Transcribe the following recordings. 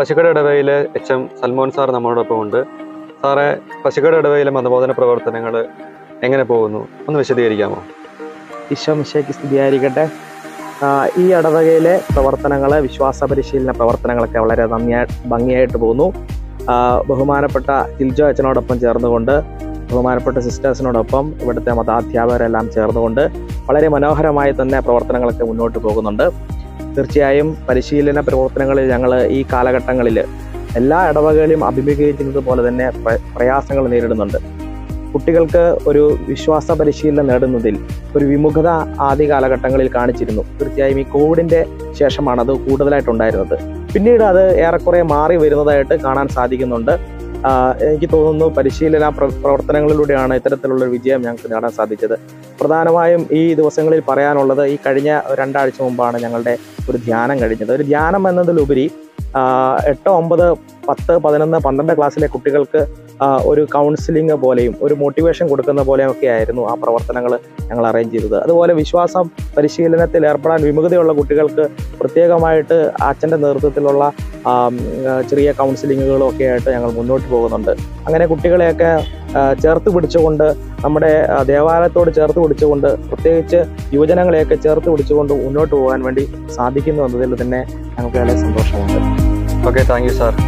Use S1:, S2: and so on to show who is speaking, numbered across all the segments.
S1: പശുക്കട ഇടവയിലെ H M Salmon sir നമ്മളോടൊപ്പം ഉണ്ട് സാറേ പശുക്കട ഇടവയിലെ മതബോധന പ്രവർത്തനങ്ങൾ എങ്ങനെ പോകുന്നു ഒന്ന് വിശദീകരിക്കാമോ
S2: ഈശോമിശയ്ക്ക് സ്തുതിയായിരിക്കട്ടെ ആ, ഈ ഇടവകയിലെ പ്രവർത്തനങ്ങൾ വിശ്വാസ പരിശീലന പ്രവർത്തനങ്ങളൊക്കെ വളരെ നന്ദിയായി ഭംഗിയായിട്ട് പോകുന്നു ആ, ബഹുമാനപ്പെട്ട ജിൽജോ അച്ഛനോടൊപ്പം ചേർന്നുകൊണ്ട് ബഹുമാനപ്പെട്ട സിസ്റ്റേഴ്സിനോടൊപ്പം ഇവിടുത്തെ മതാധ്യാപകരെല്ലാം ചേർന്നുകൊണ്ട് വളരെ മനോഹരമായി തന്നെ പ്രവർത്തനങ്ങളൊക്കെ മുന്നോട്ട് പോകുന്നുണ്ട് തീർച്ചയായും പരിശീലന പ്രവർത്തനങ്ങളിൽ ഞങ്ങൾ ഈ കാലഘട്ടങ്ങളിൽ എല്ലാ ഇടവകകളിലും അഭിമുഖീകരിക്കുന്നത് പോലെ തന്നെ പ്ര- പ്രയാസങ്ങൾ നേരിടുന്നുണ്ട് കുട്ടികൾക്ക് ഒരു വിശ്വാസ പരിശീലനം നേടുന്നതിൽ ഒരു വിമുഖത ആദ്യ കാലഘട്ടങ്ങളിൽ കാണിച്ചിരുന്നു തീർച്ചയായും ഈ കോവിഡിന്റെ ശേഷമാണ് അത് കൂടുതലായിട്ടുണ്ടായിരുന്നത് പിന്നീട് അത് ഏറെക്കുറെ മാറി വരുന്നതായിട്ട് കാണാൻ സാധിക്കുന്നുണ്ട് ആഹ് എനിക്ക് തോന്നുന്നു പരിശീലന പ്ര- പ്രവർത്തനങ്ങളിലൂടെയാണ് ഇത്തരത്തിലുള്ള ഒരു വിജയം ഞങ്ങൾക്ക് നേടാൻ സാധിച്ചത് പ്രധാനമായും ഈ ദിവസങ്ങളിൽ പറയാനുള്ളത് ഈ കഴിഞ്ഞ രണ്ടാഴ്ച മുമ്പാണ് ഞങ്ങളുടെ ഒരു ധ്യാനം കഴിഞ്ഞത് ഒരു ധ്യാനം എന്നതിലുപരി ആഹ് എട്ട് ഒമ്പത് പത്ത് പതിനൊന്ന് പന്ത്രണ്ട് ക്ലാസ്സിലെ കുട്ടികൾക്ക് ആഹ് ഒരു കൗൺസിലിംഗ് പോലെയും ഒരു മോട്ടിവേഷൻ കൊടുക്കുന്ന പോലെയും ഒക്കെ ആയിരുന്നു ആ പ്രവർത്തനങ്ങൾ ഞങ്ങൾ അറേഞ്ച് ചെയ്തത് അതുപോലെ വിശ്വാസം പരിശീലനത്തിൽ ഏർപ്പെടാൻ വിമുഖതയുള്ള കുട്ടികൾക്ക് പ്രത്യേകമായിട്ട് അച്ഛൻ്റെ നേതൃത്വത്തിലുള്ള ആം, ആ, ചെറിയ കൗൺസിലിങ്ങുകളും ഒക്കെ ആയിട്ട് ഞങ്ങൾ മുന്നോട്ട് പോകുന്നുണ്ട് അങ്ങനെ കുട്ടികളെയൊക്കെ ആ, ചേർത്ത് പിടിച്ചുകൊണ്ട് നമ്മുടെ ആ, ദേവാലയത്തോട് ചേർത്ത് പിടിച്ചുകൊണ്ട് പ്രത്യേകിച്ച് യുവജനങ്ങളെയൊക്കെ ചേർത്ത് പിടിച്ചുകൊണ്ട് മുന്നോട്ട് പോകാൻ വേണ്ടി സാധിക്കുന്നു എന്നതിൽ തന്നെ ഞങ്ങൾക്ക് വളരെ സന്തോഷമുണ്ട്
S1: okay thank you sir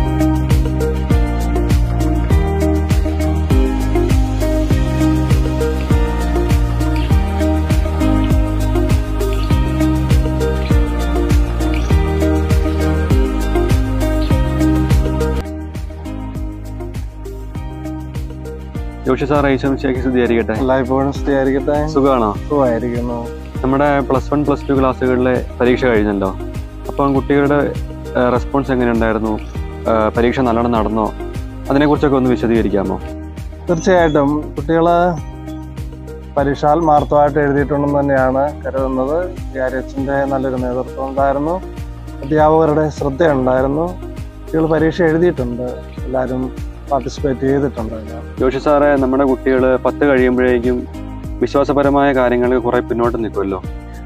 S1: Joshi sir ഐശ്വംശയ്ക്ക് സ്തുതിയായിരിക്കട്ടെ
S3: എല്ലായ്പ്പോഴും സ്തുതിയായിരിക്കട്ടെ
S1: സുഖമാണോ
S3: സുഖമായിരിക്കുന്നു
S1: നമ്മുടെ പ്ലസ് വൺ പ്ലസ് ടു ക്ലാസ്സുകളിലെ പരീക്ഷ കഴിഞ്ഞല്ലോ അപ്പം കുട്ടികളുടെ റെസ്പോൺസ് എങ്ങനെയുണ്ടായിരുന്നു ആ, പരീക്ഷ നല്ലോണം നടന്നോ അതിനെക്കുറിച്ചൊക്കെ ഒന്ന് വിശദീകരിക്കാമോ
S3: തീർച്ചയായിട്ടും കുട്ടികൾ പരീക്ഷ ആത്മാർത്ഥമായിട്ട് എഴുതിയിട്ടുണ്ടെന്ന് തന്നെയാണ് കരുതുന്നത് വിദ്യാലയത്തിൻ്റെ നല്ലൊരു നേതൃത്വം ഉണ്ടായിരുന്നു അധ്യാപകരുടെ ശ്രദ്ധയുണ്ടായിരുന്നു കുട്ടികൾ പരീക്ഷ എഴുതിയിട്ടുണ്ട് എല്ലാവരും പാർട്ടിസിപ്പേറ്റ് ചെയ്തിട്ടുണ്ട് അതിനകത്ത്.
S1: ജോഷി സാറേ നമ്മുടെ കുട്ടികൾ പത്ത് കഴിയുമ്പോഴേക്കും വിശ്വാസപരമായ കാര്യങ്ങൾ കുറെ പിന്നോട്ട് നിൽക്കുമല്ലോ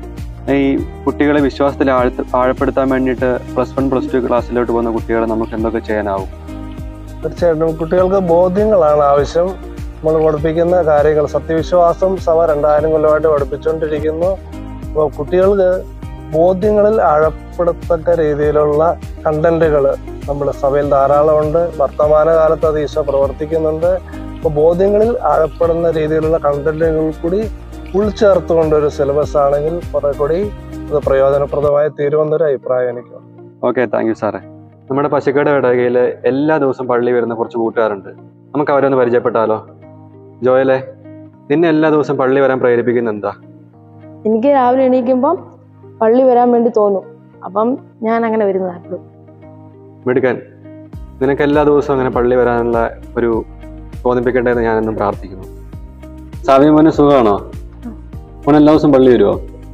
S1: ഈ കുട്ടികളെ വിശ്വാസത്തിൽ ആഴ്ത്ത ആഴപ്പെടുത്താൻ വേണ്ടിയിട്ട് പ്ലസ് വൺ പ്ലസ് ടു ക്ലാസ്സിലോട്ട് പോകുന്ന കുട്ടികളെ നമുക്ക് എന്തൊക്കെ ചെയ്യാനാവും
S3: തീർച്ചയായിട്ടും കുട്ടികൾക്ക് ബോധ്യങ്ങളാണ് ആവശ്യം നമ്മൾ പഠിപ്പിക്കുന്ന കാര്യങ്ങൾ സത്യവിശ്വാസം സഭ രണ്ടായിരം കൊല്ലമായിട്ട് പഠിപ്പിച്ചുകൊണ്ടിരിക്കുന്നു അപ്പോൾ കുട്ടികൾക്ക് ബോധ്യങ്ങളിൽ ആഴപ്പെടുത്തക്ക രീതിയിലുള്ള കണ്ടന്റുകൾ നമ്മുടെ സഭയിൽ ധാരാളമുണ്ട് വർത്തമാന കാലത്ത് അത് ഈശോ പ്രവർത്തിക്കുന്നുണ്ട് അപ്പോൾ ബോധ്യങ്ങളിൽ ആഴപ്പെടുന്ന രീതിയിലുള്ള കണ്ടന്റുകൾ കൂടി ഉൾച്ചേർത്തുകൊണ്ട് ഒരു സിലബസ് ആണെങ്കിൽ കുറെ കൂടി അത് പ്രയോജനപ്രദമായി തീരുമെന്നൊരു അഭിപ്രായം എനിക്ക്
S1: ഓക്കെ താങ്ക് യു സാറേ നമ്മുടെ പശുക്കട ഇടകയിൽ എല്ലാ ദിവസവും പള്ളി വരുന്ന കുറച്ച് കൂട്ടുകാരുണ്ട് നമുക്ക് അവരെ ഒന്ന് പരിചയപ്പെട്ടാലോ ജോയലെ നിന്നെ എല്ലാ ദിവസവും പള്ളി വരാൻ പ്രേരിപ്പിക്കുന്ന എന്താ
S4: എനിക്ക് രാവിലെ എണീക്കുമ്പം പള്ളി വരാൻ വേണ്ടി തോന്നും അപ്പം ഞാൻ അങ്ങനെ വരുന്നതാണ് എപ്പോഴും
S1: മിടുക്കൻ നിനക്ക് എല്ലാ ദിവസവും അങ്ങനെ പള്ളി വരാനുള്ള ഒരു തോന്നിപ്പിക്കട്ടെ എന്ന് ഞാനെന്നും പ്രാർത്ഥിക്കുന്നു സാവ്യ മോന് സുഖമാണോ മോൻ എല്ലാ ദിവസവും പള്ളി വരുമോ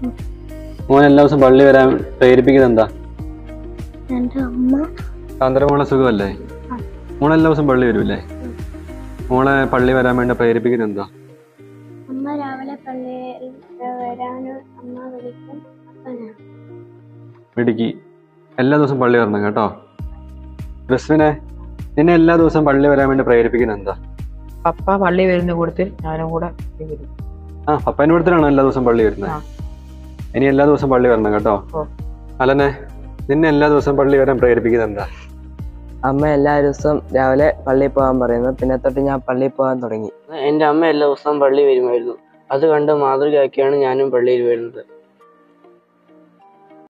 S1: മോൻ എല്ലാ ദിവസവും പള്ളി വരാൻ പ്രേരിപ്പിക്കുന്നത് എന്താ
S5: എൻ്റെ അമ്മ
S1: കാന്തര മോളെ സുഖമല്ലേ മോൾ എല്ലാ ദിവസവും പള്ളി വരുമല്ലേ മോളെ പള്ളി വരാൻ വേണ്ടി പ്രേരിപ്പിക്കുന്നത് എന്താ
S5: അമ്മ രാവിലെ പള്ളിയിൽ വരാനും അമ്മ വിളിക്കും അപ്പനാണ്
S1: മിടുക്കി എല്ലാ ദിവസവും പള്ളി വരണം കേട്ടോ ക്രിസ്തുവിനെ നിന്നെ എല്ലാ ദിവസവും പള്ളി വരാൻ വേണ്ടി പ്രേരിപ്പിക്കുന്നത് എന്താ
S6: പപ്പ പള്ളി വരുന്ന കൂട്ടത്തിൽ ഞാനും കൂടെ വരും
S1: ആ പപ്പൻ്റെ കൂട്ടത്തിലാണോ എല്ലാ ദിവസവും പള്ളി വരുന്നത്
S6: ആ.
S1: ഇനി എല്ലാ ദിവസവും പള്ളി വരണം കേട്ടോ
S6: ഓ.
S1: അലനെ നിന്നെ എല്ലാ ദിവസവും പള്ളി വരാൻ പ്രേരിപ്പിക്കുന്നത് എന്താ
S7: അമ്മ എല്ലാ ദിവസവും രാവിലെ പള്ളിയിൽ പോകാൻ പറയുന്നു പിന്നെ തൊട്ട് ഞാൻ പള്ളിയിൽ പോകാൻ തുടങ്ങി
S8: എൻ്റെ അമ്മ എല്ലാ ദിവസവും പള്ളി വരുമായിരുന്നു അത് കണ്ട് മാതൃകയാക്കിയാണ് ഞാനും പള്ളിയിൽ വരുന്നത്